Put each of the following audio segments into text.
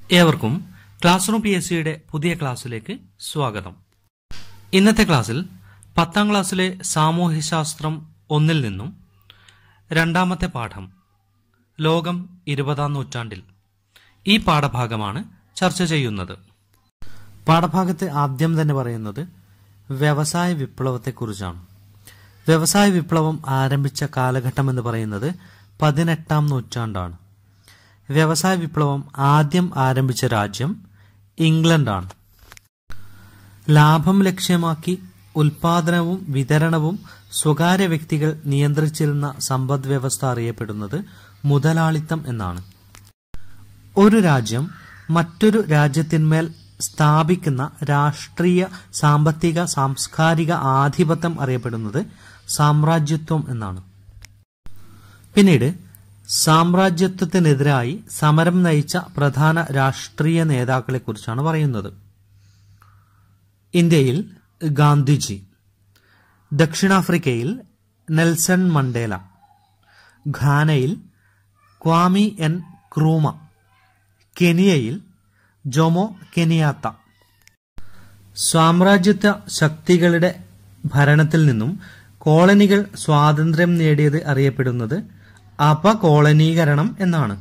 ഏവർക്കും class room P S സിയുടെ പുതിയ ക്ലാസ്സിലേക്ക് സ്വാഗതം ഇന്നത്തെ ക്ലാസ്സിൽ പത്താം ക്ലാസ്സിലെ സാമൂഹ്യശാസ്ത്രം ഒന്നിൽ നിന്നും രണ്ടാമത്തെ പാഠം ലോകം ഇരുപതാം നൂറ്റാണ്ടിൽ ഈ പാഠഭാഗമാണ് ചർച്ച ചെയ്യുന്നത് പാഠഭാഗത്ത് ആദ്യം തന്നെ പറയുന്നത് വ്യവസായ വിപ്ലവത്തെക്കുറിച്ചാണ് വ്യവസായ വിപ്ലവം ആരംഭിച്ച കാലഘട്ടം എന്ന് പറയുന്നത് പതിനെട്ടാം നൂറ്റാണ്ടാണ് വ്യവസായ വിപ്ലവം ആദ്യം ആരംഭിച്ച രാജ്യം ഇംഗ്ലണ്ടാണ് ലാഭം ലക്ഷ്യമാക്കി ഉൽപാദനവും വിതരണവും സ്വകാര്യ വ്യക്തികൾ നിയന്ത്രിച്ചിരുന്ന സമ്പദ് വ്യവസ്ഥ അറിയപ്പെടുന്നത് മുതലാളിത്തം എന്നാണ് ഒരു രാജ്യം മറ്റൊരു രാജ്യത്തിന്മേൽ സ്ഥാപിക്കുന്ന രാഷ്ട്രീയ സാമ്പത്തിക സാംസ്കാരിക ആധിപത്യം അറിയപ്പെടുന്നത് സാമ്രാജ്യത്വം എന്നാണ് പിന്നീട് സാമ്രാജ്യത്വത്തിനെതിരായി സമരം നയിച്ച പ്രധാന രാഷ്ട്രീയ നേതാക്കളെ കുറിച്ചാണ് പറയുന്നത് ഇന്ത്യയിൽ ഗാന്ധിജി ദക്ഷിണാഫ്രിക്കയിൽ നെൽസൺ മണ്ടേല ഘാനയിൽ ക്വാമി എൻ ക്രൂമ കെനിയയിൽ ജോമോ കെനിയാത്ത സാമ്രാജ്യത്വ ശക്തികളുടെ ഭരണത്തിൽ നിന്നും കോളനികൾ സ്വാതന്ത്ര്യം നേടിയത് അറിയപ്പെടുന്നത് അപകോളനീകരണം എന്നാണ്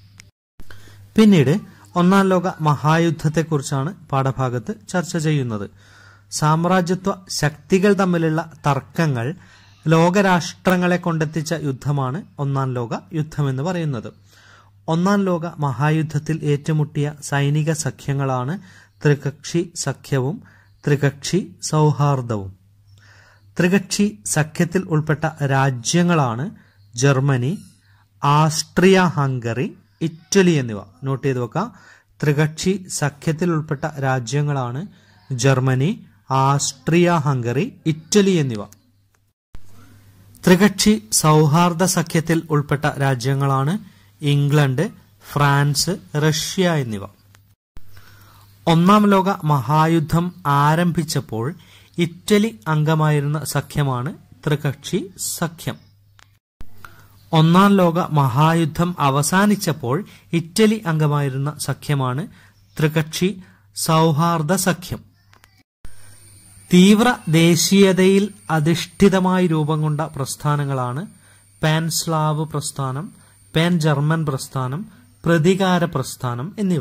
പിന്നീട് ഒന്നാം ലോക മഹായുദ്ധത്തെക്കുറിച്ചാണ് പാഠഭാഗത്ത് ചർച്ച ചെയ്യുന്നത് സാമ്രാജ്യത്വ ശക്തികൾ തമ്മിലുള്ള തർക്കങ്ങൾ ലോകരാഷ്ട്രങ്ങളെ കൊണ്ടെത്തിച്ച യുദ്ധമാണ് ഒന്നാം ലോക യുദ്ധമെന്ന് പറയുന്നത് ഒന്നാം ലോക മഹായുദ്ധത്തിൽ ഏറ്റുമുട്ടിയ സൈനിക സഖ്യങ്ങളാണ് ത്രികക്ഷി സഖ്യവും ത്രികക്ഷി സൗഹാർദ്ദവും ത്രികക്ഷി സഖ്യത്തിൽ ഉൾപ്പെട്ട രാജ്യങ്ങളാണ് ജർമ്മനി ആസ്ട്രിയ ഹംഗറി ഇറ്റലി എന്നിവ നോട്ട് ചെയ്ത് വെക്കാം ത്രികക്ഷി സഖ്യത്തിൽ ഉൾപ്പെട്ട രാജ്യങ്ങളാണ് ജർമ്മനി ആസ്ട്രിയ ഹംഗറി ഇറ്റലി എന്നിവ ത്രികക്ഷി സൗഹാർദ്ദ സഖ്യത്തിൽ ഉൾപ്പെട്ട രാജ്യങ്ങളാണ് ഇംഗ്ലണ്ട് ഫ്രാൻസ് റഷ്യ എന്നിവ ഒന്നാം ലോക മഹായുദ്ധം ആരംഭിച്ചപ്പോൾ ഇറ്റലി അംഗമായിരുന്ന സഖ്യമാണ് ത്രികക്ഷി സഖ്യം ഒന്നാം ലോക മഹായുദ്ധം അവസാനിച്ചപ്പോൾ ഇറ്റലി അംഗമായിരുന്ന സഖ്യമാണ് ത്രികക്ഷി സൗഹാർദ്ദ സഖ്യം തീവ്ര ദേശീയതയിൽ അധിഷ്ഠിതമായി രൂപം കൊണ്ട പ്രസ്ഥാനങ്ങളാണ് പാൻ സ്ലാവ് പ്രസ്ഥാനം പാൻ ജർമ്മൻ പ്രസ്ഥാനം പ്രതികാര പ്രസ്ഥാനം എന്നിവ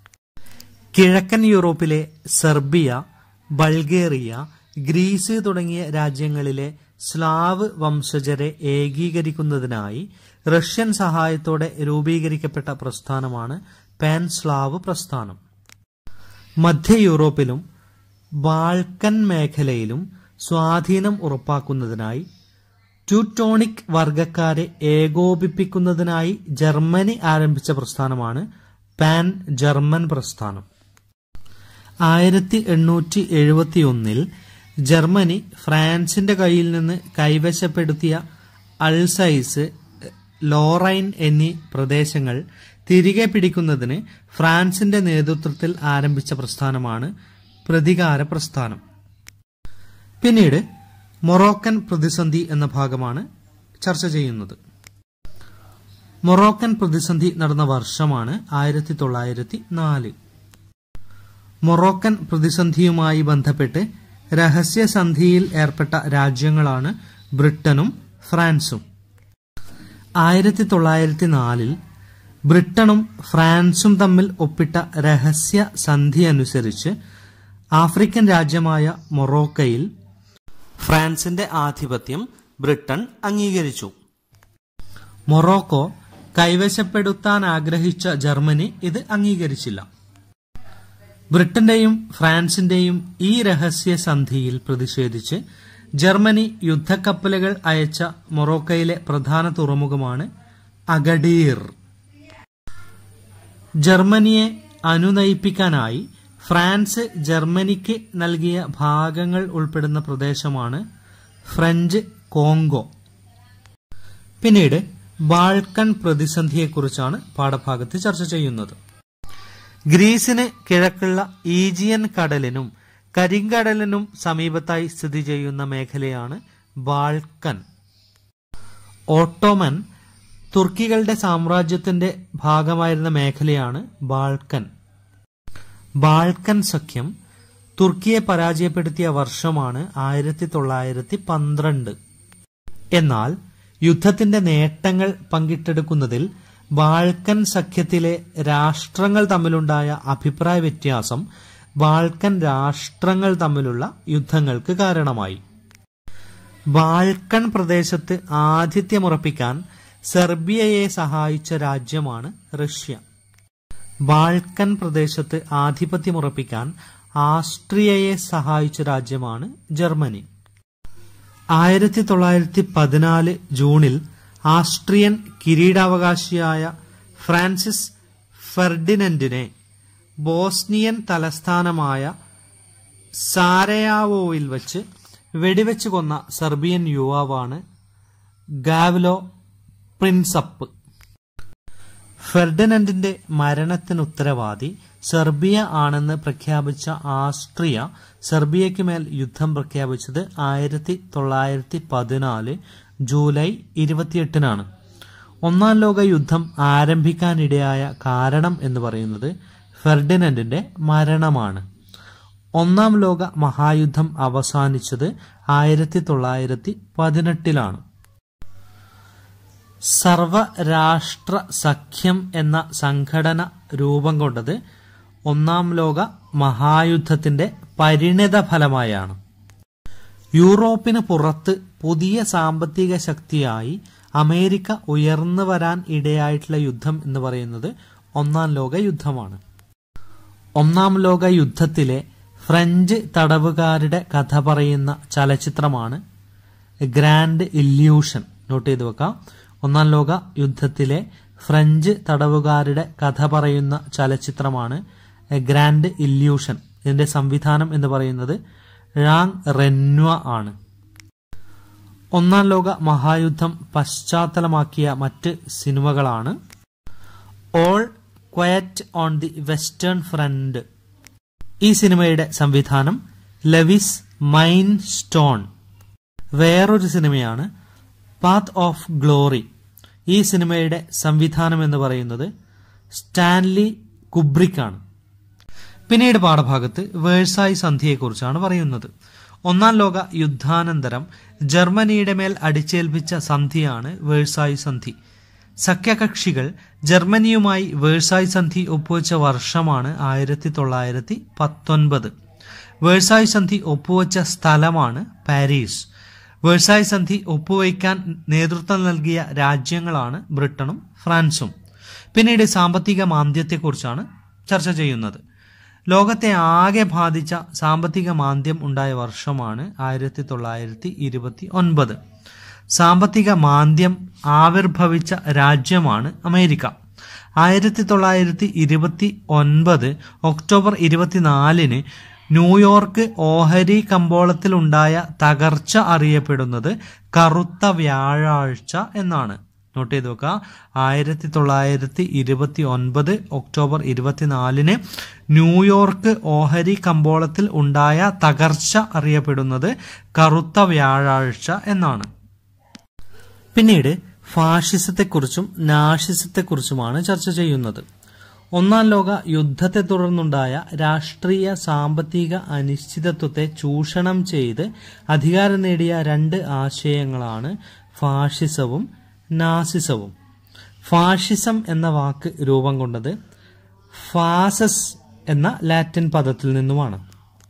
കിഴക്കൻ യൂറോപ്പിലെ സെർബിയ ബൾഗേറിയ ഗ്രീസ് തുടങ്ങിയ രാജ്യങ്ങളിലെ സ്ലാവ് വംശജരെ ഏകീകരിക്കുന്നതിനായി റഷ്യൻ സഹായത്തോടെ രൂപീകരിക്കപ്പെട്ട പ്രസ്ഥാനമാണ് പാൻ സ്ലാവ് പ്രസ്ഥാനം മധ്യ യൂറോപ്പിലും ബാൾക്കൻ മേഖലയിലും സ്വാധീനം ഉറപ്പാക്കുന്നതിനായി ട്യൂട്ടോണിക് വർഗക്കാരെ ഏകോപിപ്പിക്കുന്നതിനായി ജർമ്മനി ആരംഭിച്ച പ്രസ്ഥാനമാണ് പാൻ ജർമ്മൻ പ്രസ്ഥാനം ആയിരത്തി എണ്ണൂറ്റി എഴുപത്തി ഒന്നിൽ ജർമ്മനി ഫ്രാൻസിന്റെ കയ്യിൽ നിന്ന് കൈവശപ്പെടുത്തിയ അൾസൈസ് ലോറൈൻ എന്നീ പ്രദേശങ്ങൾ തിരികെ പിടിക്കുന്നതിന് ഫ്രാൻസിന്റെ നേതൃത്വത്തിൽ ആരംഭിച്ച പ്രസ്ഥാനമാണ് പ്രതികാര പ്രസ്ഥാനം പിന്നീട് മൊറോക്കൻ പ്രതിസന്ധി എന്ന ഭാഗമാണ് ചർച്ച ചെയ്യുന്നത് മൊറോക്കൻ പ്രതിസന്ധി നടന്ന വർഷമാണ് ആയിരത്തി തൊള്ളായിരത്തി നാല് മൊറോക്കൻ പ്രതിസന്ധിയുമായി ബന്ധപ്പെട്ട് രഹസ്യസന്ധിയിൽ ഏർപ്പെട്ട രാജ്യങ്ങളാണ് ബ്രിട്ടനും ഫ്രാൻസും ആയിരത്തി തൊള്ളായിരത്തി നാലിൽ ബ്രിട്ടനും ഫ്രാൻസും തമ്മിൽ ഒപ്പിട്ട രഹസ്യ സന്ധി അനുസരിച്ച് ആഫ്രിക്കൻ രാജ്യമായ മൊറോക്കയിൽ ഫ്രാൻസിന്റെ ആധിപത്യം ബ്രിട്ടൻ അംഗീകരിച്ചു മൊറോക്കോ കൈവശപ്പെടുത്താൻ ആഗ്രഹിച്ച ജർമ്മനി ഇത് അംഗീകരിച്ചില്ല ബ്രിട്ടന്റെയും ഫ്രാൻസിന്റെയും ഈ രഹസ്യ സന്ധിയിൽ പ്രതിഷേധിച്ച് ജർമ്മനി യുദ്ധക്കപ്പലുകൾ അയച്ച മൊറോക്കയിലെ പ്രധാന തുറമുഖമാണ് അഗഡീർ ജർമ്മനിയെ അനുനയിപ്പിക്കാനായി ഫ്രാൻസ് ജർമ്മനിക്ക് നൽകിയ ഭാഗങ്ങൾ ഉൾപ്പെടുന്ന പ്രദേശമാണ് ഫ്രഞ്ച് കോങ്കോ പിന്നീട് ബാൾക്കൻ പ്രതിസന്ധിയെക്കുറിച്ചാണ് പാഠഭാഗത്ത് ചർച്ച ചെയ്യുന്നത് ഗ്രീസിന് കിഴക്കുള്ള ഈജിയൻ കടലിനും കരിങ്കടലിനും സമീപത്തായി സ്ഥിതി ചെയ്യുന്ന മേഖലയാണ് ബാൾക്കൻ ഓട്ടോമൻ തുർക്കികളുടെ സാമ്രാജ്യത്തിന്റെ ഭാഗമായിരുന്ന മേഖലയാണ് ബാൾക്കൻ ബാൾക്കൻ സഖ്യം തുർക്കിയെ പരാജയപ്പെടുത്തിയ വർഷമാണ് ആയിരത്തി തൊള്ളായിരത്തി പന്ത്രണ്ട് എന്നാൽ യുദ്ധത്തിന്റെ നേട്ടങ്ങൾ പങ്കിട്ടെടുക്കുന്നതിൽ ബാൾക്കൻ സഖ്യത്തിലെ രാഷ്ട്രങ്ങൾ തമ്മിലുണ്ടായ അഭിപ്രായ വ്യത്യാസം ബാൾക്കൻ രാഷ്ട്രങ്ങൾ തമ്മിലുള്ള യുദ്ധങ്ങൾക്ക് കാരണമായി ബാൾക്കൺ പ്രദേശത്ത് ആതിഥ്യമുറപ്പിക്കാൻ സെർബിയയെ സഹായിച്ച രാജ്യമാണ് റഷ്യ ബാൾക്കൻ പ്രദേശത്ത് ആധിപത്യമുറപ്പിക്കാൻ ആസ്ട്രിയയെ സഹായിച്ച രാജ്യമാണ് ജർമ്മനി ആയിരത്തി തൊള്ളായിരത്തി പതിനാല് ജൂണിൽ ആസ്ട്രിയൻ കിരീടാവകാശിയായ ഫ്രാൻസിസ് ഫെർഡിനൻഡിനെ ബോസ്നിയൻ തലസ്ഥാനമായ സാരയാവോയിൽ വച്ച് വെടിവെച്ച് കൊന്ന സെർബിയൻ യുവാവാണ് ഗാവ്ലോ പ്രിൻസപ്പ് ഫെർഡിനൻഡിന്റെ മരണത്തിന് ഉത്തരവാദി സെർബിയ ആണെന്ന് പ്രഖ്യാപിച്ച ആസ്ട്രിയ സെർബിയയ്ക്ക് മേൽ യുദ്ധം പ്രഖ്യാപിച്ചത് ആയിരത്തി തൊള്ളായിരത്തി പതിനാല് ജൂലൈ ഇരുപത്തിയെട്ടിനാണ് ഒന്നാം ലോക യുദ്ധം ആരംഭിക്കാനിടയായ കാരണം എന്ന് പറയുന്നത് ഫെർഡിനൻഡിന്റെ മരണമാണ് ഒന്നാം ലോക മഹായുദ്ധം അവസാനിച്ചത് ആയിരത്തി തൊള്ളായിരത്തി പതിനെട്ടിലാണ് സർവരാഷ്ട്ര സഖ്യം എന്ന സംഘടന രൂപം കൊണ്ടത് ഒന്നാം ലോക മഹായുദ്ധത്തിന്റെ പരിണിത ഫലമായാണ് യൂറോപ്പിന് പുറത്ത് പുതിയ സാമ്പത്തിക ശക്തിയായി അമേരിക്ക ഉയർന്നു വരാൻ ഇടയായിട്ടുള്ള യുദ്ധം എന്ന് പറയുന്നത് ഒന്നാം ലോക യുദ്ധമാണ് ഒന്നാം ലോക യുദ്ധത്തിലെ ഫ്രഞ്ച് തടവുകാരുടെ കഥ പറയുന്ന ചലച്ചിത്രമാണ് ഗ്രാൻഡ് ഇല്യൂഷൻ നോട്ട് ചെയ്ത് വെക്കാം ഒന്നാം ലോക യുദ്ധത്തിലെ ഫ്രഞ്ച് തടവുകാരുടെ കഥ പറയുന്ന ചലച്ചിത്രമാണ് ഗ്രാൻഡ് ഇല്യൂഷൻ ഇതിന്റെ സംവിധാനം എന്ന് പറയുന്നത് ഴാങ് റെന്വ ആണ് ഒന്നാം ലോക മഹായുദ്ധം പശ്ചാത്തലമാക്കിയ മറ്റ് സിനിമകളാണ് all quiet on the western front ഈ സിനിമയുടെ സംവിധാനം ലെവിസ് മൈൻ സ്റ്റോൺ വേറൊരു സിനിമയാണ് പാത്ത് ഓഫ് ഗ്ലോറി ഈ സിനിമയുടെ സംവിധാനം എന്ന് പറയുന്നത് സ്റ്റാൻലി കുബ്രിക് ആണ് പിന്നീട് പാഠഭാഗത്ത് വേഴ്സായി സന്ധിയെക്കുറിച്ചാണ് പറയുന്നത് ഒന്നാം ലോക യുദ്ധാനന്തരം ജർമ്മനിയുടെ മേൽ അടിച്ചേൽപ്പിച്ച സന്ധിയാണ് വേഴ്സായി സന്ധി സഖ്യകക്ഷികൾ ജർമ്മനിയുമായി വേഴ്സായി സന്ധി ഒപ്പുവെച്ച വർഷമാണ് ആയിരത്തി തൊള്ളായിരത്തി പത്തൊൻപത് വേഴ്സായി സന്ധി ഒപ്പുവെച്ച സ്ഥലമാണ് പാരീസ് വേഴ്സായി സന്ധി ഒപ്പുവയ്ക്കാൻ നേതൃത്വം നൽകിയ രാജ്യങ്ങളാണ് ബ്രിട്ടനും ഫ്രാൻസും പിന്നീട് സാമ്പത്തിക മാന്ദ്യത്തെക്കുറിച്ചാണ് ചർച്ച ചെയ്യുന്നത് ലോകത്തെ ആകെ ബാധിച്ച സാമ്പത്തിക മാന്ദ്യം ഉണ്ടായ വർഷമാണ് ആയിരത്തി തൊള്ളായിരത്തി ഇരുപത്തി ഒൻപത് സാമ്പത്തിക മാന്ദ്യം ആവിർഭവിച്ച രാജ്യമാണ് അമേരിക്ക ആയിരത്തി തൊള്ളായിരത്തി ഇരുപത്തി ഒൻപത് ഒക്ടോബർ ഇരുപത്തിനാലിന് ന്യൂയോർക്ക് ഓഹരി കമ്പോളത്തിലുണ്ടായ തകർച്ച അറിയപ്പെടുന്നത് കറുത്ത വ്യാഴാഴ്ച എന്നാണ് നോട്ട് ചെയ്ത് നോക്കുക ആയിരത്തി തൊള്ളായിരത്തി ഇരുപത്തി ഒൻപത് ഒക്ടോബർ ഇരുപത്തിനാലിന് ന്യൂയോർക്ക് ഓഹരി കമ്പോളത്തിൽ ഉണ്ടായ തകർച്ച അറിയപ്പെടുന്നത് കറുത്ത വ്യാഴാഴ്ച എന്നാണ് പിന്നീട് ഫാഷിസത്തെക്കുറിച്ചും നാഷിസത്തെക്കുറിച്ചുമാണ് ചർച്ച ചെയ്യുന്നത് ഒന്നാം ലോക യുദ്ധത്തെ തുടർന്നുണ്ടായ രാഷ്ട്രീയ സാമ്പത്തിക അനിശ്ചിതത്വത്തെ ചൂഷണം ചെയ്ത് അധികാരം നേടിയ രണ്ട് ആശയങ്ങളാണ് ഫാഷിസവും നാസിസവും ഫാഷിസം എന്ന വാക്ക് രൂപം കൊണ്ടത് ഫാസസ് എന്ന ലാറ്റിൻ പദത്തിൽ നിന്നുമാണ്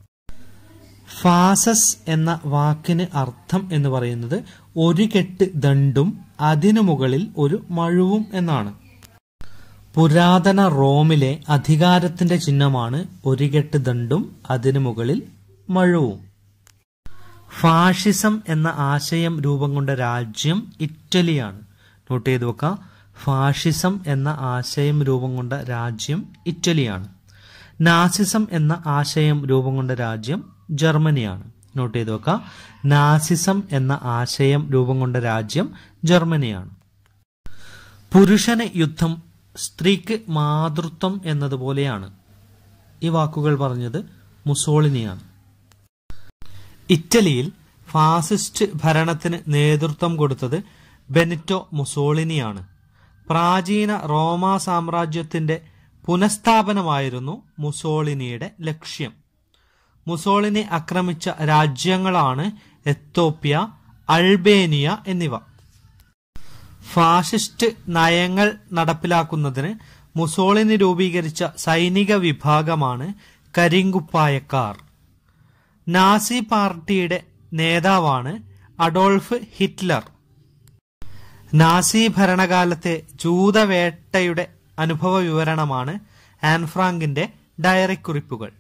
ഫാസസ് എന്ന വാക്കിന് അർത്ഥം എന്ന് പറയുന്നത് ഒരു കെട്ട് ദണ്ടും അതിനു മുകളിൽ ഒരു മഴുവും എന്നാണ് പുരാതന റോമിലെ അധികാരത്തിന്റെ ചിഹ്നമാണ് ഒരു കെട്ട് ദണ്ടും അതിനു മുകളിൽ മഴുവും ഫാഷിസം എന്ന ആശയം രൂപം കൊണ്ട രാജ്യം ഇറ്റലിയാണ് നോട്ട് ചെയ്ത് വെക്കാം ഫാഷിസം എന്ന ആശയം രൂപം കൊണ്ട രാജ്യം ഇറ്റലിയാണ് നാസിസം എന്ന ആശയം രൂപം കൊണ്ട രാജ്യം ജർമ്മനിയാണ് നോട്ട് ചെയ്ത് വെക്കാം നാസിസം എന്ന ആശയം രൂപം കൊണ്ട രാജ്യം ജർമ്മനിയാണ് പുരുഷന് യുദ്ധം സ്ത്രീക്ക് മാതൃത്വം എന്നതുപോലെയാണ് ഈ വാക്കുകൾ പറഞ്ഞത് മുസോളിനിയാണ് ഇറ്റലിയിൽ ഫാസിസ്റ്റ് ഭരണത്തിന് നേതൃത്വം കൊടുത്തത് ബെനിറ്റോ മുസോളിനിയാണ് പ്രാചീന റോമാ സാമ്രാജ്യത്തിന്റെ പുനഃസ്ഥാപനമായിരുന്നു മുസോളിനിയുടെ ലക്ഷ്യം മുസോളിനി ആക്രമിച്ച രാജ്യങ്ങളാണ് എത്തോപ്യ അൾബേനിയ എന്നിവ ഫാഷിസ്റ്റ് നയങ്ങൾ നടപ്പിലാക്കുന്നതിന് മുസോളിനി രൂപീകരിച്ച സൈനിക വിഭാഗമാണ് കരിങ്കുപ്പായക്കാർ നാസി പാർട്ടിയുടെ നേതാവാണ് അഡോൾഫ് ഹിറ്റ്ലർ നാസി ഭരണകാലത്തെ ജൂതവേട്ടയുടെ അനുഭവ വിവരണമാണ് ആൻഫ്രാങ്കിന്റെ ഡയറിക്കുറിപ്പുകൾ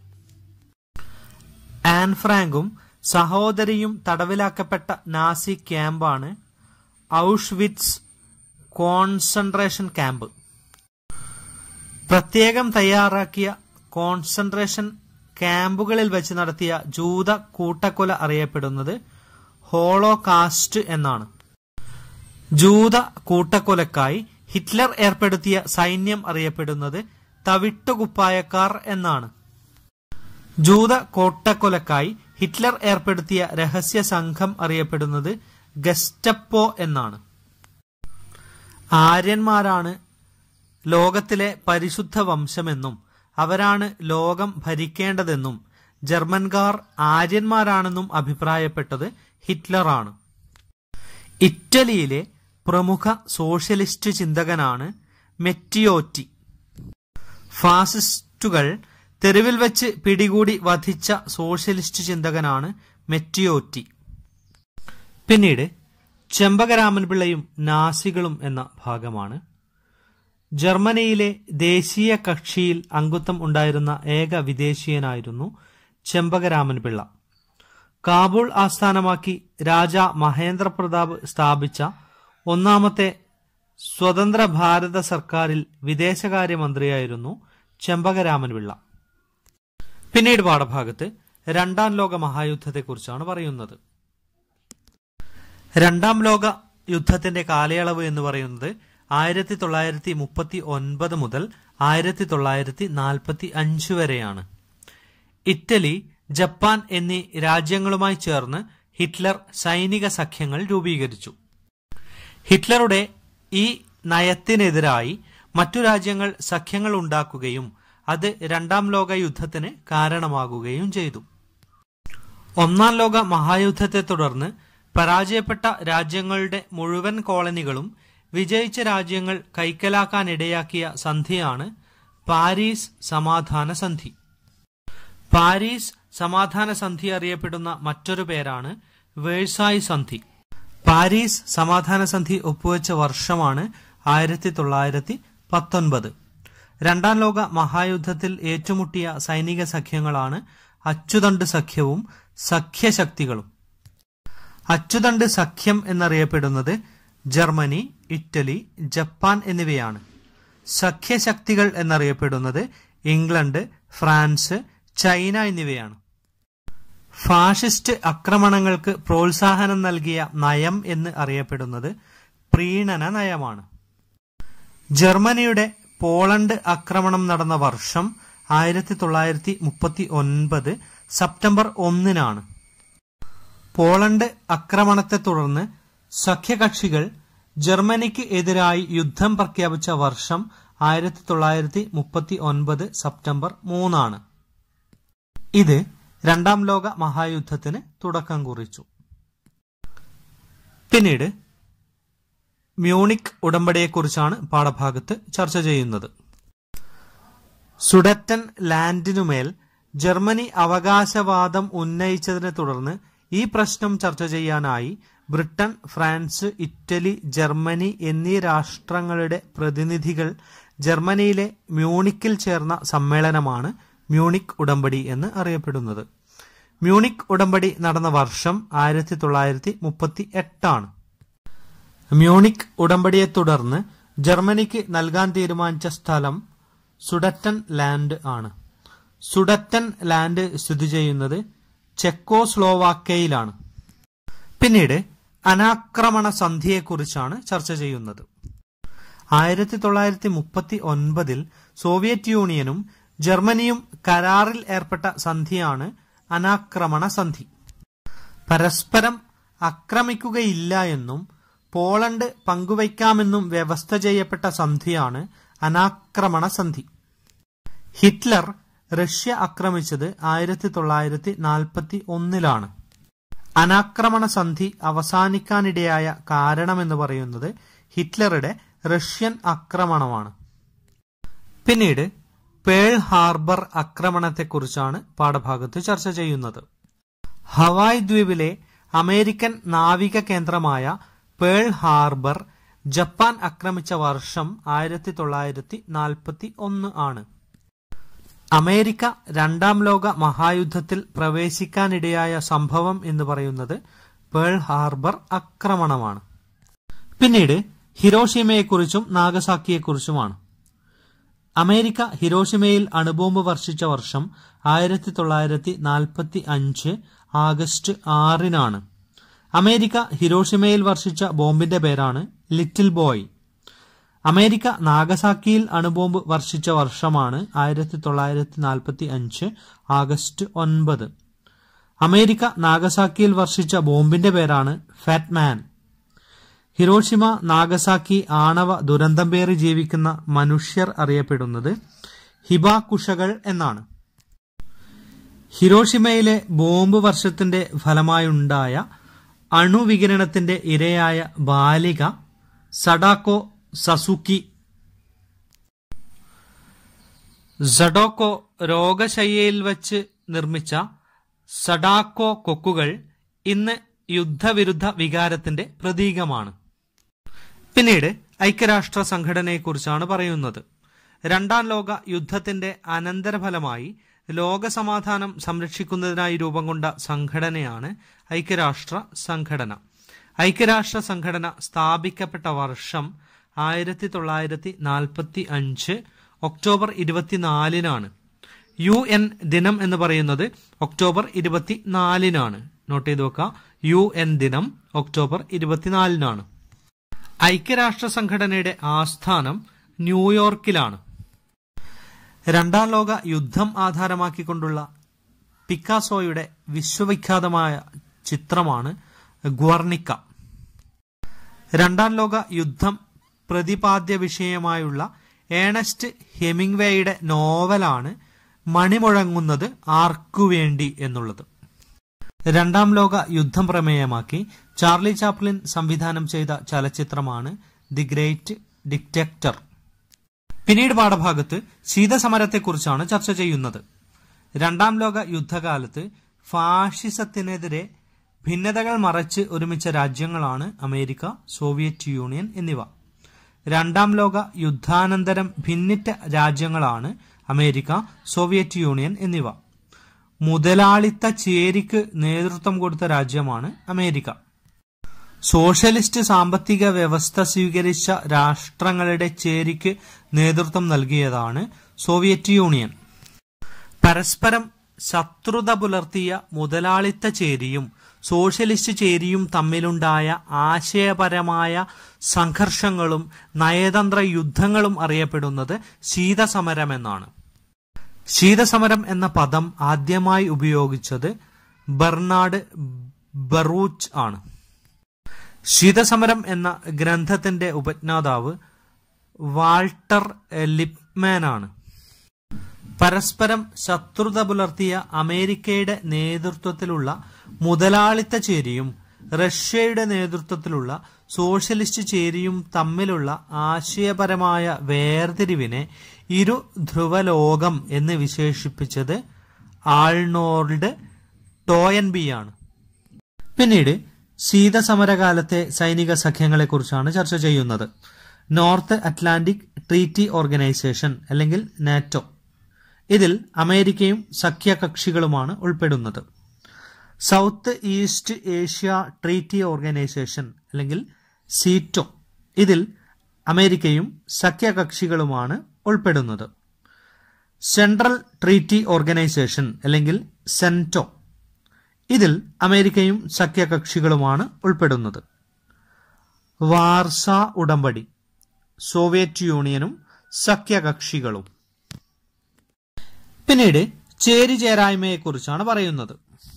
ആൻഫ്രാങ്കും സഹോദരിയും തടവിലാക്കപ്പെട്ട നാസി ക്യാമ്പാണ് ഔഷ്വിറ്റ്സ് കോൺസെൻട്രേഷൻ ക്യാമ്പ് പ്രത്യേകം തയ്യാറാക്കിയ കോൺസെൻട്രേഷൻ ക്യാമ്പുകളിൽ വെച്ച് നടത്തിയ ജൂത കൂട്ടക്കൊല അറിയപ്പെടുന്നത് ഹോളോകാസ്റ്റ് എന്നാണ് ജൂത കൂട്ടക്കൊലക്കായി ഹിറ്റ്ലർ ഏർപ്പെടുത്തിയ സൈന്യം അറിയപ്പെടുന്നത് തവിട്ടുകുപ്പായക്കാർ എന്നാണ് ജൂത കൂട്ടക്കൊലക്കായി ഹിറ്റ്ലർ ഏർപ്പെടുത്തിയ രഹസ്യ സംഘം അറിയപ്പെടുന്നത് ഗസ്റ്റപ്പോ എന്നാണ് ആര്യന്മാരാണ് ലോകത്തിലെ പരിശുദ്ധ വംശമെന്നും അവരാണ് ലോകം ഭരിക്കേണ്ടതെന്നും ജർമ്മൻകാർ ആര്യന്മാരാണെന്നും അഭിപ്രായപ്പെട്ടത് ഹിറ്റ്ലറാണ് ഇറ്റലിയിലെ പ്രമുഖ സോഷ്യലിസ്റ്റ് ചിന്തകനാണ് മെറ്റിയോറ്റി ഫാസിസ്റ്റുകൾ തെരുവിൽ വെച്ച് പിടികൂടി വധിച്ച സോഷ്യലിസ്റ്റ് ചിന്തകനാണ് മെറ്റിയോറ്റി പിന്നീട് ചെമ്പകരാമൻ പിള്ളയും നാസികളും എന്ന ഭാഗമാണ് ജർമ്മനിയിലെ ദേശീയ കക്ഷിയിൽ അംഗത്വം ഉണ്ടായിരുന്ന ഏക വിദേശീയനായിരുന്നു ചെമ്പകരാമൻ പിള്ള കാബൂൾ ആസ്ഥാനമാക്കി രാജ മഹേന്ദ്ര പ്രതാപ് സ്ഥാപിച്ച ഒന്നാമത്തെ സ്വതന്ത്ര ഭാരത സർക്കാരിൽ വിദേശകാര്യമന്ത്രിയായിരുന്നു ചെമ്പകരാമൻ പിള്ള പിന്നീട് പാഠഭാഗത്ത് രണ്ടാം ലോക മഹായുദ്ധത്തെക്കുറിച്ചാണ് പറയുന്നത് രണ്ടാം ലോക യുദ്ധത്തിന്റെ കാലയളവ് എന്ന് പറയുന്നത് ആയിരത്തി തൊള്ളായിരത്തി മുപ്പത്തി ഒൻപത് മുതൽ ആയിരത്തി തൊള്ളായിരത്തി നാൽപ്പത്തി അഞ്ച് വരെയാണ് ഇറ്റലി ജപ്പാൻ എന്നീ രാജ്യങ്ങളുമായി ചേർന്ന് ഹിറ്റ്ലർ സൈനിക സഖ്യങ്ങൾ രൂപീകരിച്ചു ഹിറ്റ്ലറുടെ ഈ നയത്തിനെതിരായി മറ്റു രാജ്യങ്ങൾ സഖ്യങ്ങൾ ഉണ്ടാക്കുകയും അത് രണ്ടാം ലോക യുദ്ധത്തിന് കാരണമാകുകയും ചെയ്തു ഒന്നാം ലോക മഹായുദ്ധത്തെ തുടർന്ന് പരാജയപ്പെട്ട രാജ്യങ്ങളുടെ മുഴുവൻ കോളനികളും വിജയിച്ച രാജ്യങ്ങൾ കൈക്കലാക്കാനിടയാക്കിയ സന്ധിയാണ് പാരീസ് സമാധാന സന്ധി പാരീസ് സമാധാന സന്ധി അറിയപ്പെടുന്ന മറ്റൊരു പേരാണ് വേഴ്സായ് സന്ധി പാരീസ് സമാധാന സന്ധി ഒപ്പുവെച്ച വർഷമാണ് ആയിരത്തി തൊള്ളായിരത്തി പത്തൊൻപത് രണ്ടാം ലോക മഹായുദ്ധത്തിൽ ഏറ്റുമുട്ടിയ സൈനിക സഖ്യങ്ങളാണ് അച്ചുതണ്ട് സഖ്യവും സഖ്യശക്തികളും അച്ചുതണ്ട് സഖ്യം എന്നറിയപ്പെടുന്നത് ജർമ്മനി ഇറ്റലി ജപ്പാൻ എന്നിവയാണ് സഖ്യശക്തികൾ എന്നറിയപ്പെടുന്നത് ഇംഗ്ലണ്ട് ഫ്രാൻസ് ചൈന എന്നിവയാണ് ഫാഷിസ്റ്റ് ആക്രമണങ്ങൾക്ക് പ്രോത്സാഹനം നൽകിയ നയം എന്ന് അറിയപ്പെടുന്നത് പ്രീണന നയമാണ് ജർമ്മനിയുടെ പോളണ്ട് ആക്രമണം നടന്ന വർഷം ആയിരത്തി തൊള്ളായിരത്തി മുപ്പത്തി ഒൻപത് സെപ്റ്റംബർ ഒന്നിനാണ് പോളണ്ട് ആക്രമണത്തെ തുടർന്ന് സഖ്യകക്ഷികൾ ജർമ്മനിക്ക് എതിരായി യുദ്ധം പ്രഖ്യാപിച്ച വർഷം ആയിരത്തി തൊള്ളായിരത്തി മുപ്പത്തി ഒൻപത് സെപ്റ്റംബർ മൂന്നാണ് ഇത് രണ്ടാം ലോക മഹായുദ്ധത്തിന് തുടക്കം കുറിച്ചു പിന്നീട് മ്യൂണിക് ഉടമ്പടിയെക്കുറിച്ചാണ് പാഠഭാഗത്ത് ചർച്ച ചെയ്യുന്നത് സുഡറ്റൻ ലാൻഡിനുമേൽ ജർമ്മനി അവകാശവാദം ഉന്നയിച്ചതിനെ തുടർന്ന് ഈ പ്രശ്നം ചർച്ച ചെയ്യാനായി ബ്രിട്ടൻ ഫ്രാൻസ് ഇറ്റലി ജർമ്മനി എന്നീ രാഷ്ട്രങ്ങളുടെ പ്രതിനിധികൾ ജർമ്മനിയിലെ മ്യൂണിക്കിൽ ചേർന്ന സമ്മേളനമാണ് മ്യൂണിക് ഉടമ്പടി എന്ന് അറിയപ്പെടുന്നത് മ്യൂണിക് ഉടമ്പടി നടന്ന വർഷം ആയിരത്തി തൊള്ളായിരത്തി മുപ്പത്തി എട്ടാണ് മ്യൂണിക് ഉടമ്പടിയെ തുടർന്ന് ജർമ്മനിക്ക് നൽകാൻ തീരുമാനിച്ച സ്ഥലം സുഡറ്റൻ ലാൻഡ് ആണ് സുഡറ്റൻ ലാൻഡ് സ്ഥിതി ചെയ്യുന്നത് ചെക്കോസ്ലോവാക്കയിലാണ് പിന്നീട് അനാക്രമണ സന്ധിയെക്കുറിച്ചാണ് ചർച്ച ചെയ്യുന്നത് ആയിരത്തി തൊള്ളായിരത്തി മുപ്പത്തി ഒൻപതിൽ സോവിയറ്റ് യൂണിയനും ജർമ്മനിയും കരാറിൽ ഏർപ്പെട്ട സന്ധിയാണ് അനാക്രമണ സന്ധി പരസ്പരം ആക്രമിക്കുകയില്ല എന്നും പോളണ്ട് പങ്കുവയ്ക്കാമെന്നും വ്യവസ്ഥ ചെയ്യപ്പെട്ട സന്ധിയാണ് അനാക്രമണ സന്ധി ഹിറ്റ്ലർ റഷ്യ ആക്രമിച്ചത് ആയിരത്തി തൊള്ളായിരത്തി നാൽപ്പത്തി ഒന്നിലാണ് അനാക്രമണ സന്ധി അവസാനിക്കാനിടയായ കാരണമെന്ന് പറയുന്നത് ഹിറ്റ്ലറുടെ റഷ്യൻ ആക്രമണമാണ് പിന്നീട് പേൾ ഹാർബർ ആക്രമണത്തെക്കുറിച്ചാണ് പാഠഭാഗത്ത് ചർച്ച ചെയ്യുന്നത് ഹവായ് ദ്വീപിലെ അമേരിക്കൻ നാവിക കേന്ദ്രമായ പേൾ ഹാർബർ ജപ്പാൻ ആക്രമിച്ച വർഷം ആയിരത്തി തൊള്ളായിരത്തി നാൽപ്പത്തി ഒന്ന് ആണ് അമേരിക്ക രണ്ടാം ലോക മഹായുദ്ധത്തിൽ പ്രവേശിക്കാനിടയായ സംഭവം എന്ന് പറയുന്നത് പേൾ ഹാർബർ ആക്രമണമാണ് പിന്നീട് ഹിരോഷിമയെക്കുറിച്ചും നാഗസാക്കിയെക്കുറിച്ചുമാണ് അമേരിക്ക ഹിരോഷിമയിൽ അണുബോംബ് വർഷിച്ച വർഷം ആയിരത്തി തൊള്ളായിരത്തി നാൽപ്പത്തി അഞ്ച് ആഗസ്റ്റ് ആറിനാണ് അമേരിക്ക ഹിരോഷിമയിൽ വർഷിച്ച ബോംബിന്റെ പേരാണ് ലിറ്റിൽ ബോയ് അമേരിക്ക നാഗസാക്കിയിൽ അണുബോംബ് വർഷിച്ച വർഷമാണ് ആയിരത്തി തൊള്ളായിരത്തി നാൽപ്പത്തി അഞ്ച് ആഗസ്റ്റ് ഒൻപത് അമേരിക്ക നാഗസാക്കിയിൽ വർഷിച്ച ബോംബിന്റെ പേരാണ് ഫാറ്റ്മാൻ ഹിരോഷിമ നാഗസാക്കി ആണവ ദുരന്തം പേറി ജീവിക്കുന്ന മനുഷ്യർ അറിയപ്പെടുന്നത് ഹിബാകുഷകൾ എന്നാണ് ഹിരോഷിമയിലെ ബോംബ് വർഷത്തിന്റെ ഫലമായുണ്ടായ അണുവികിരണത്തിന്റെ ഇരയായ ബാലിക സഡാക്കോ സസുക്കി സഡോക്കോ രോഗശയ്യയിൽ വച്ച് നിർമ്മിച്ച സഡാക്കോ കൊക്കുകൾ ഇന്ന് യുദ്ധവിരുദ്ധ വികാരത്തിന്റെ പ്രതീകമാണ് പിന്നീട് ഐക്യരാഷ്ട്ര സംഘടനയെക്കുറിച്ചാണ് പറയുന്നത് രണ്ടാം ലോക യുദ്ധത്തിന്റെ അനന്തരഫലമായി ലോകസമാധാനം സംരക്ഷിക്കുന്നതിനായി രൂപം കൊണ്ട സംഘടനയാണ് ഐക്യരാഷ്ട്ര സംഘടന ഐക്യരാഷ്ട്ര സംഘടന സ്ഥാപിക്കപ്പെട്ട വർഷം ആയിരത്തി തൊള്ളായിരത്തി നാൽപ്പത്തി അഞ്ച് ഒക്ടോബർ ഇരുപത്തിനാലിനാണ് യു എൻ ദിനം എന്ന് പറയുന്നത് ഒക്ടോബർ ഇരുപത്തിനാലിനാണ് നോട്ട് ചെയ്ത് വെക്കുക യു എൻ ദിനം ഒക്ടോബർ ഇരുപത്തിനാലിനാണ് ഐക്യരാഷ്ട്ര സംഘടനയുടെ ആസ്ഥാനം ന്യൂയോർക്കിലാണ് രണ്ടാം ലോക യുദ്ധം ആധാരമാക്കിക്കൊണ്ടുള്ള പിക്കാസോയുടെ വിശ്വവിഖ്യാതമായ ചിത്രമാണ് ഗ്വർണിക്ക രണ്ടാം ലോക യുദ്ധം പ്രതിപാദ്യ വിഷയമായുള്ള ഏണസ്റ്റ് ഹെമിംഗ്വേയുടെ നോവലാണ് മണിമുഴങ്ങുന്നത് ആർക്കുവേണ്ടി എന്നുള്ളത് രണ്ടാം ലോക യുദ്ധം പ്രമേയമാക്കി ചാർലി ചാപ്ലിൻ സംവിധാനം ചെയ്ത ചലച്ചിത്രമാണ് ദി ഗ്രേറ്റ് ഡിക്റ്റക്ടർ പിന്നീട് പാഠഭാഗത്ത് ശീതസമരത്തെക്കുറിച്ചാണ് ചർച്ച ചെയ്യുന്നത് രണ്ടാം ലോക യുദ്ധകാലത്ത് ഫാഷിസത്തിനെതിരെ ഭിന്നതകൾ മറച്ച് ഒരുമിച്ച രാജ്യങ്ങളാണ് അമേരിക്ക സോവിയറ്റ് യൂണിയൻ എന്നിവ രണ്ടാം ലോക യുദ്ധാനന്തരം ഭിന്നിറ്റ രാജ്യങ്ങളാണ് അമേരിക്ക സോവിയറ്റ് യൂണിയൻ എന്നിവ മുതലാളിത്ത ചേരിക്ക് നേതൃത്വം കൊടുത്ത രാജ്യമാണ് അമേരിക്ക സോഷ്യലിസ്റ്റ് സാമ്പത്തിക വ്യവസ്ഥ സ്വീകരിച്ച രാഷ്ട്രങ്ങളുടെ ചേരിക്ക് നേതൃത്വം നൽകിയതാണ് സോവിയറ്റ് യൂണിയൻ പരസ്പരം ശത്രുത പുലർത്തിയ മുതലാളിത്ത ചേരിയും സോഷ്യലിസ്റ്റ് ചേരിയും തമ്മിലുണ്ടായ ആശയപരമായ സംഘർഷങ്ങളും നയതന്ത്ര യുദ്ധങ്ങളും അറിയപ്പെടുന്നത് ശീതസമരമെന്നാണ് ശീതസമരം എന്ന പദം ആദ്യമായി ഉപയോഗിച്ചത് ബെർണാഡ് ബറൂച്ച് ആണ് ശീതസമരം എന്ന ഗ്രന്ഥത്തിന്റെ ഉപജ്ഞാതാവ് വാൾട്ടർ ലിപ്മാൻ ആണ് പരസ്പരം ശത്രുത പുലർത്തിയ അമേരിക്കയുടെ നേതൃത്വത്തിലുള്ള മുതലാളിത്ത ചേരിയും റഷ്യയുടെ നേതൃത്വത്തിലുള്ള സോഷ്യലിസ്റ്റ് ചേരിയും തമ്മിലുള്ള ആശയപരമായ വേർതിരിവിനെ ഇരു ധ്രുവലോകം എന്ന് വിശേഷിപ്പിച്ചത് ആൾനോൾഡ് ടോയൻബിയാണ് പിന്നീട് ശീതസമരകാലത്തെ സൈനിക സഖ്യങ്ങളെക്കുറിച്ചാണ് ചർച്ച ചെയ്യുന്നത് നോർത്ത് അറ്റ്ലാന്റിക് ട്രീറ്റി ഓർഗനൈസേഷൻ അല്ലെങ്കിൽ നാറ്റോ ഇതിൽ അമേരിക്കയും സഖ്യകക്ഷികളുമാണ് ഉൾപ്പെടുന്നത് South East Asia treaty organisation അല്ലെങ്കിൽ സീറ്റോ ഇതിൽ അമേരിക്കയും സഖ്യകക്ഷികളുമാണ് ഉൾപ്പെടുന്നത് സെൻട്രൽ ട്രീറ്റി ഓർഗനൈസേഷൻ അല്ലെങ്കിൽ സെൻറ്റോ ഇതിൽ അമേരിക്കയും സഖ്യകക്ഷികളുമാണ് ഉൾപ്പെടുന്നത് വാർസ ഉടമ്പടി സോവിയറ്റ് യൂണിയനും സഖ്യകക്ഷികളും പിന്നീട് ചേരിചേരായ്മയെക്കുറിച്ചാണ് പറയുന്നത്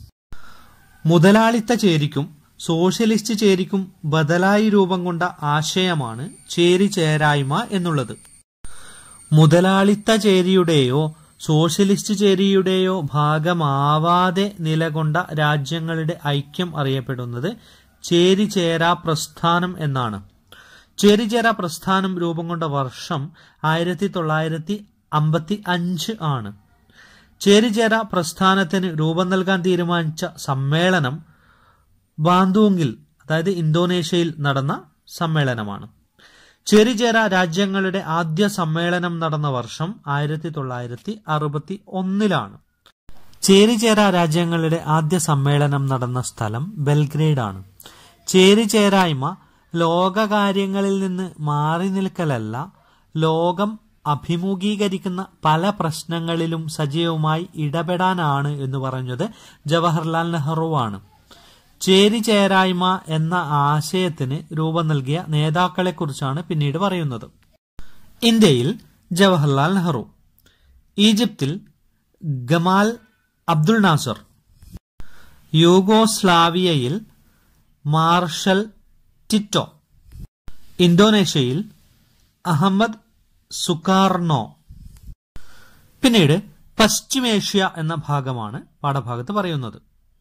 മുതലാളിത്ത ചേരിക്കും സോഷ്യലിസ്റ്റ് ചേരിക്കും ബദലായി രൂപം കൊണ്ട ആശയമാണ് ചേരിചേരായ്മ എന്നുള്ളത് മുതലാളിത്ത ചേരിയുടെയോ സോഷ്യലിസ്റ്റ് ചേരിയുടെയോ ഭാഗമാവാതെ നിലകൊണ്ട രാജ്യങ്ങളുടെ ഐക്യം അറിയപ്പെടുന്നത് ചേരിചേരാ പ്രസ്ഥാനം എന്നാണ് ചേരിചേര പ്രസ്ഥാനം രൂപം കൊണ്ട വർഷം ആയിരത്തി തൊള്ളായിരത്തി അമ്പത്തി അഞ്ച് ആണ് ചേരിചേര പ്രസ്ഥാനത്തിന് രൂപം നൽകാൻ തീരുമാനിച്ച സമ്മേളനം ബാന്തൂങ്ങിൽ അതായത് ഇന്തോനേഷ്യയിൽ നടന്ന സമ്മേളനമാണ് ചേരിചേര രാജ്യങ്ങളുടെ ആദ്യ സമ്മേളനം നടന്ന വർഷം ആയിരത്തി തൊള്ളായിരത്തി അറുപത്തി ഒന്നിലാണ് ചേരിചേര രാജ്യങ്ങളുടെ ആദ്യ സമ്മേളനം നടന്ന സ്ഥലം ബെൽഗ്രേഡ് ആണ് ചേരിചേരായ്മ ലോകകാര്യങ്ങളിൽ നിന്ന് മാറി നിൽക്കലല്ല ലോകം അഭിമുഖീകരിക്കുന്ന പല പ്രശ്നങ്ങളിലും സജീവമായി ഇടപെടാനാണ് എന്ന് പറഞ്ഞത് ജവഹർലാൽ നെഹ്റുവാണ് ചേരിചേരായ്മ എന്ന ആശയത്തിന് രൂപം നൽകിയ നേതാക്കളെക്കുറിച്ചാണ് പിന്നീട് പറയുന്നത് ഇന്ത്യയിൽ ജവഹർലാൽ നെഹ്റു ഈജിപ്തിൽ ഗമാൽ അബ്ദുൾ നാസർ യൂഗോസ്ലാവിയയിൽ മാർഷൽ ടിറ്റോ ഇന്തോനേഷ്യയിൽ അഹമ്മദ് സുകാർണോ പിന്നീട് പശ്ചിമേഷ്യ എന്ന ഭാഗമാണ് പാഠഭാഗത്ത് പറയുന്നത്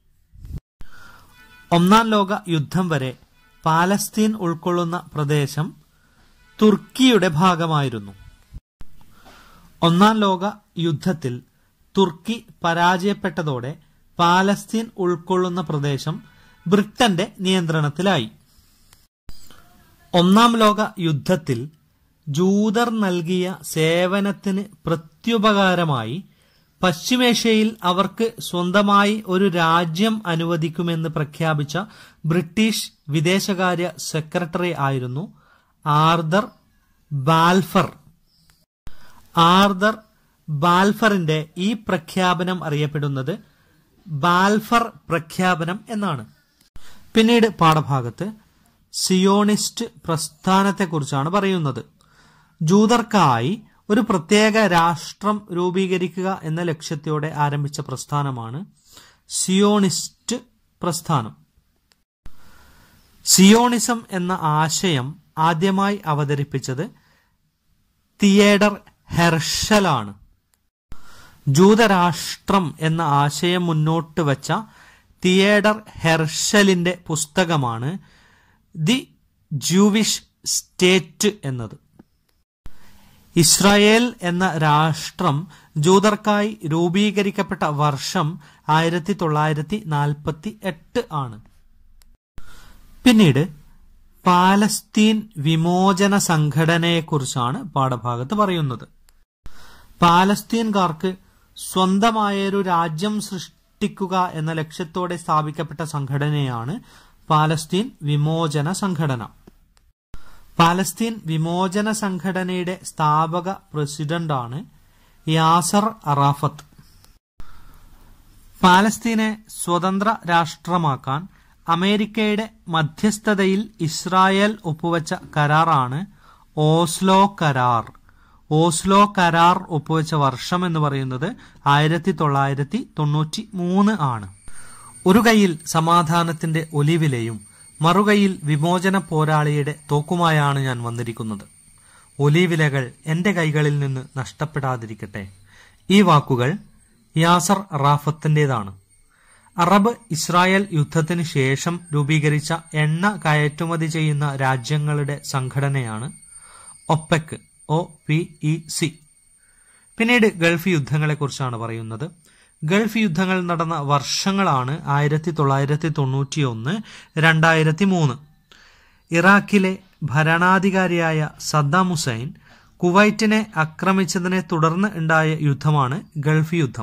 ഒന്നാം ലോക യുദ്ധം വരെ പാലസ്തീൻ ഉൾക്കൊള്ളുന്ന പ്രദേശം തുർക്കിയുടെ ഭാഗമായിരുന്നു ഒന്നാം ലോക യുദ്ധത്തിൽ തുർക്കി പരാജയപ്പെട്ടതോടെ പാലസ്തീൻ ഉൾക്കൊള്ളുന്ന പ്രദേശം ബ്രിട്ടന്റെ നിയന്ത്രണത്തിലായി ഒന്നാം ലോക യുദ്ധത്തിൽ ജൂതർ നൽകിയ സേവനത്തിന് പ്രത്യുപകാരമായി പശ്ചിമേഷ്യയിൽ അവർക്ക് സ്വന്തമായി ഒരു രാജ്യം അനുവദിക്കുമെന്ന് പ്രഖ്യാപിച്ച ബ്രിട്ടീഷ് വിദേശകാര്യ സെക്രട്ടറി ആയിരുന്നു ആർദർ ബാൽഫർ ആർദർ ബാൽഫറിന്റെ ഈ പ്രഖ്യാപനം അറിയപ്പെടുന്നത് ബാൽഫർ പ്രഖ്യാപനം എന്നാണ് പിന്നീട് പാഠഭാഗത്ത് സിയോണിസ്റ്റ് പ്രസ്ഥാനത്തെക്കുറിച്ചാണ് പറയുന്നത് ജൂതർക്കായി ഒരു പ്രത്യേക രാഷ്ട്രം രൂപീകരിക്കുക എന്ന ലക്ഷ്യത്തോടെ ആരംഭിച്ച പ്രസ്ഥാനമാണ് സിയോണിസ്റ്റ് പ്രസ്ഥാനം സിയോണിസം എന്ന ആശയം ആദ്യമായി അവതരിപ്പിച്ചത് തിയേഡർ ഹെർഷലാണ് ജൂതരാഷ്ട്രം എന്ന ആശയം മുന്നോട്ട് വച്ച തിയേഡർ ഹെർഷലിന്റെ പുസ്തകമാണ് ദി ജൂവിഷ് സ്റ്റേറ്റ് എന്നത് ഇസ്രായേൽ എന്ന രാഷ്ട്രം ജൂതർക്കായി രൂപീകരിക്കപ്പെട്ട വർഷം ആയിരത്തി തൊള്ളായിരത്തി നാൽപ്പത്തി എട്ട് ആണ് പിന്നീട് പാലസ്തീൻ വിമോചന സംഘടനയെക്കുറിച്ചാണ് പാഠഭാഗത്ത് പറയുന്നത് പാലസ്തീൻകാർക്ക് സ്വന്തമായൊരു രാജ്യം സൃഷ്ടിക്കുക എന്ന ലക്ഷ്യത്തോടെ സ്ഥാപിക്കപ്പെട്ട സംഘടനയാണ് പാലസ്തീൻ വിമോചന സംഘടന പാലസ്തീൻ വിമോചന സംഘടനയുടെ സ്ഥാപക പ്രസിഡന്റാണ് യാസർ അറാഫത്ത് പാലസ്തീനെ സ്വതന്ത്ര രാഷ്ട്രമാക്കാൻ അമേരിക്കയുടെ മധ്യസ്ഥതയിൽ ഇസ്രായേൽ ഒപ്പുവെച്ച കരാറാണ് ഓസ്ലോ കരാർ ഓസ്ലോ കരാർ ഒപ്പുവെച്ച വർഷം എന്ന് പറയുന്നത് ആയിരത്തി തൊള്ളായിരത്തി തൊണ്ണൂറ്റി മൂന്ന് ആണ് ഒരു കൈയിൽ സമാധാനത്തിന്റെ ഒലിവിലയും മറുകൈയിൽ വിമോചന പോരാളിയുടെ തോക്കുമായാണ് ഞാൻ വന്നിരിക്കുന്നത് ഒലിവിലകൾ എന്റെ കൈകളിൽ നിന്ന് നഷ്ടപ്പെടാതിരിക്കട്ടെ ഈ വാക്കുകൾ യാസർ റാഫത്തിന്റേതാണ് അറബ് ഇസ്രായേൽ യുദ്ധത്തിന് ശേഷം രൂപീകരിച്ച എണ്ണ കയറ്റുമതി ചെയ്യുന്ന രാജ്യങ്ങളുടെ സംഘടനയാണ് OPEC O P E C പിന്നീട് ഗൾഫ് യുദ്ധങ്ങളെക്കുറിച്ചാണ് പറയുന്നത് ഗൾഫ് യുദ്ധങ്ങൾ നടന്ന വർഷങ്ങളാണ് ആയിരത്തി തൊള്ളായിരത്തി തൊണ്ണൂറ്റി ഒന്ന് രണ്ടായിരത്തി മൂന്ന് ഇറാഖിലെ ഭരണാധികാരിയായ സദ്ദാം ഹുസൈൻ കുവൈറ്റിനെ ആക്രമിച്ചതിനെ തുടർന്ന് ഉണ്ടായ യുദ്ധമാണ് ഗൾഫ് യുദ്ധം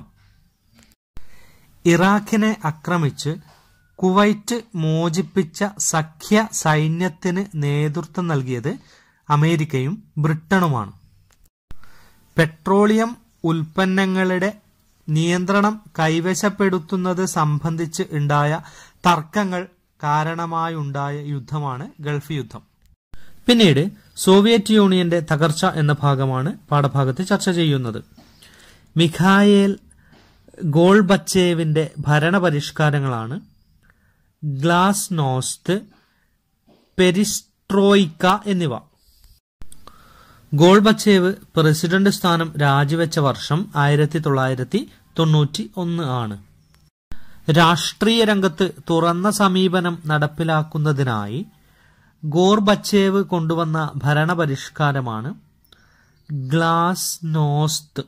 ഇറാഖിനെ ആക്രമിച്ച് കുവൈറ്റ് മോചിപ്പിച്ച സഖ്യ സൈന്യത്തിന് നേതൃത്വം നൽകിയത് അമേരിക്കയും ബ്രിട്ടനുമാണ് പെട്രോളിയം ഉൽപ്പന്നങ്ങളുടെ നിയന്ത്രണം കൈവശപ്പെടുത്തുന്നത് സംബന്ധിച്ച് ഉണ്ടായ തർക്കങ്ങൾ കാരണമായുണ്ടായ യുദ്ധമാണ് ഗൾഫ് യുദ്ധം പിന്നീട് സോവിയറ്റ് യൂണിയന്റെ തകർച്ച എന്ന ഭാഗമാണ് പാഠഭാഗത്ത് ചർച്ച ചെയ്യുന്നത് മിഖായേൽ ഗോൾബച്ചേവിന്റെ ഭരണപരിഷ്കാരങ്ങളാണ് ഗ്ലാസ് നോസ്ത് പെരിസ്ട്രോയിക്ക എന്നിവ ഗോൾബച്ചേവ് പ്രസിഡന്റ് സ്ഥാനം രാജിവെച്ച വർഷം ആയിരത്തി തൊള്ളായിരത്തി തൊണ്ണൂറ്റി ഒന്ന് ആണ് രാഷ്ട്രീയ രംഗത്ത് തുറന്ന സമീപനം നടപ്പിലാക്കുന്നതിനായി ഗോർബച്ചേവ് കൊണ്ടുവന്ന ഭരണപരിഷ്കാരമാണ് ഗ്ലാസ് നോസ്ത്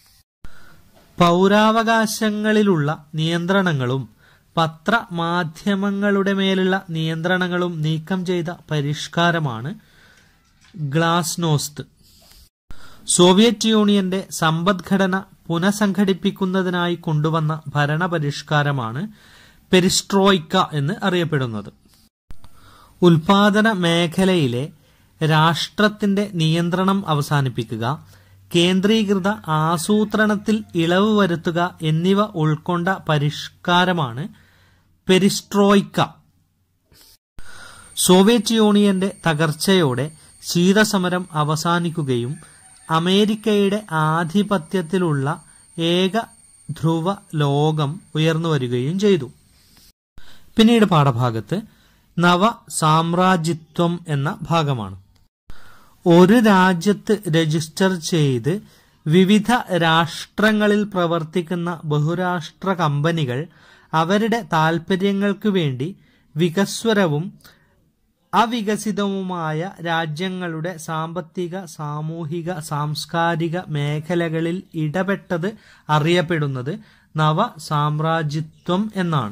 പൗരാവകാശങ്ങളിലുള്ള നിയന്ത്രണങ്ങളും പത്രമാധ്യമങ്ങളുടെ മേലുള്ള നിയന്ത്രണങ്ങളും നീക്കം ചെയ്ത പരിഷ്കാരമാണ് ഗ്ലാസ്നോസ്ത് സോവിയറ്റ് യൂണിയന്റെ സമ്പദ്ഘടന പുനഃസംഘടിപ്പിക്കുന്നതിനായി കൊണ്ടുവന്ന ഭരണപരിഷ്കാരമാണ് പെരിസ്ട്രോയ്ക്ക എന്ന് അറിയപ്പെടുന്നത് ഉൽപാദന മേഖലയിലെ രാഷ്ട്രത്തിന്റെ നിയന്ത്രണം അവസാനിപ്പിക്കുക കേന്ദ്രീകൃത ആസൂത്രണത്തിൽ ഇളവ് വരുത്തുക എന്നിവ ഉൾക്കൊണ്ട പരിഷ്കാരമാണ് പെരിസ്ട്രോയ്ക്ക സോവിയറ്റ് യൂണിയന്റെ തകർച്ചയോടെ ശീതസമരം അവസാനിക്കുകയും അമേരിക്കയുടെ ആധിപത്യത്തിലുള്ള ഏക ധ്രുവ ലോകം ഉയർന്നു വരികയും ചെയ്തു പിന്നീട് പാഠഭാഗത്ത് നവ സാമ്രാജ്യത്വം എന്ന ഭാഗമാണ് ഒരു രാജ്യത്ത് രജിസ്റ്റർ ചെയ്ത് വിവിധ രാഷ്ട്രങ്ങളിൽ പ്രവർത്തിക്കുന്ന ബഹുരാഷ്ട്ര കമ്പനികൾ അവരുടെ താൽപ്പര്യങ്ങൾക്ക് വേണ്ടി വികസ്വരവും അവികസിതവുമായ രാജ്യങ്ങളുടെ സാമ്പത്തിക സാമൂഹിക സാംസ്കാരിക മേഖലകളിൽ ഇടപെട്ടത് അറിയപ്പെടുന്നത് നവ സാമ്രാജ്യത്വം എന്നാണ്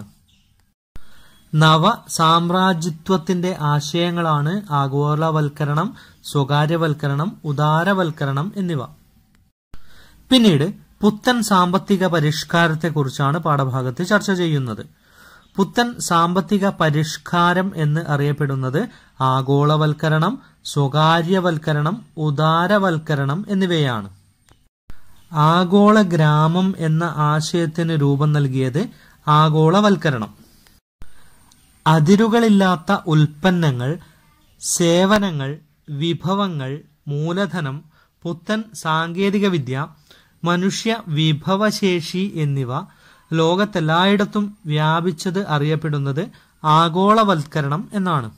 നവ സാമ്രാജ്യത്വത്തിന്റെ ആശയങ്ങളാണ് ആഗോളവൽക്കരണം സ്വകാര്യവൽക്കരണം ഉദാരവൽക്കരണം എന്നിവ പിന്നീട് പുത്തൻ സാമ്പത്തിക പരിഷ്കാരത്തെക്കുറിച്ചാണ് പാഠഭാഗത്ത് ചർച്ച ചെയ്യുന്നത് പുത്തൻ സാമ്പത്തിക പരിഷ്കാരം എന്ന് അറിയപ്പെടുന്നത് ആഗോളവൽക്കരണം സ്വകാര്യവൽക്കരണം ഉദാരവൽക്കരണം എന്നിവയാണ് ആഗോള ഗ്രാമം എന്ന ആശയത്തിന് രൂപം നൽകിയത് ആഗോളവൽക്കരണം അതിരുകളില്ലാത്ത ഉൽപ്പന്നങ്ങൾ സേവനങ്ങൾ വിഭവങ്ങൾ മൂലധനം പുത്തൻ സാങ്കേതികവിദ്യ മനുഷ്യ വിഭവശേഷി എന്നിവ ലോകത്തെല്ലായിടത്തും വ്യാപിച്ചത് അറിയപ്പെടുന്നത് ആഗോളവൽക്കരണം എന്നാണ്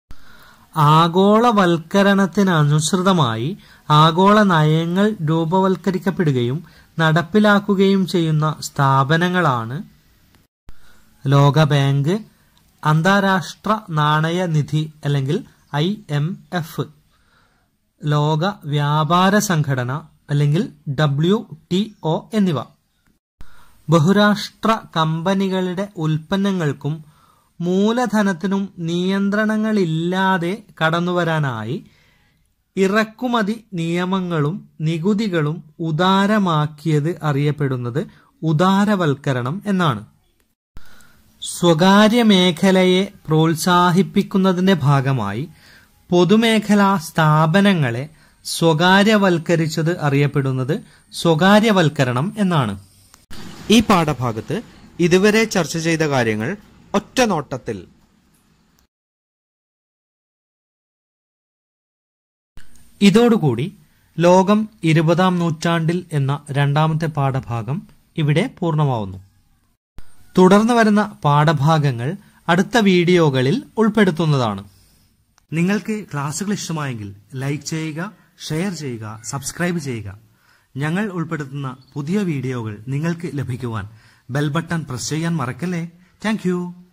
ആഗോളവൽക്കരണത്തിനനുസൃതമായി ആഗോള നയങ്ങൾ രൂപവൽക്കരിക്കപ്പെടുകയും നടപ്പിലാക്കുകയും ചെയ്യുന്ന സ്ഥാപനങ്ങളാണ് ലോക ബാങ്ക് അന്താരാഷ്ട്ര നാണയ നിധി അല്ലെങ്കിൽ ഐ എം എഫ് ലോക വ്യാപാര സംഘടന അല്ലെങ്കിൽ ഡബ്ല്യു ടി ഒ എന്നിവ ബഹുരാഷ്ട്ര കമ്പനികളുടെ ഉൽപ്പന്നങ്ങൾക്കും മൂലധനത്തിനും നിയന്ത്രണങ്ങളില്ലാതെ കടന്നുവരാനായി ഇറക്കുമതി നിയമങ്ങളും നികുതികളും ഉദാരമാക്കിയത് അറിയപ്പെടുന്നത് ഉദാരവൽക്കരണം എന്നാണ് സ്വകാര്യ മേഖലയെ പ്രോത്സാഹിപ്പിക്കുന്നതിന്റെ ഭാഗമായി പൊതുമേഖലാ സ്ഥാപനങ്ങളെ സ്വകാര്യവൽക്കരിച്ചത് അറിയപ്പെടുന്നത് സ്വകാര്യവൽക്കരണം എന്നാണ് ഈ പാഠഭാഗത്ത് ഇതുവരെ ചർച്ച ചെയ്ത കാര്യങ്ങൾ ഒറ്റ നോട്ടത്തിൽ ഇതോടുകൂടി ലോകം ഇരുപതാം നൂറ്റാണ്ടിൽ എന്ന രണ്ടാമത്തെ പാഠഭാഗം ഇവിടെ പൂർണ്ണമാവുന്നു തുടർന്ന് വരുന്ന പാഠഭാഗങ്ങൾ അടുത്ത വീഡിയോകളിൽ ഉൾപ്പെടുത്തുന്നതാണ് നിങ്ങൾക്ക് ക്ലാസ്സുകൾ ഇഷ്ടമായെങ്കിൽ ലൈക്ക് ചെയ്യുക ഷെയർ ചെയ്യുക സബ്സ്ക്രൈബ് ചെയ്യുക ഞങ്ങൾ ഉൾപ്പെടുത്തുന്ന പുതിയ വീഡിയോകൾ നിങ്ങൾക്ക് ലഭിക്കുവാൻ ബെൽ ബട്ടൺ പ്രസ് ചെയ്യാൻ മറക്കല്ലേ താങ്ക്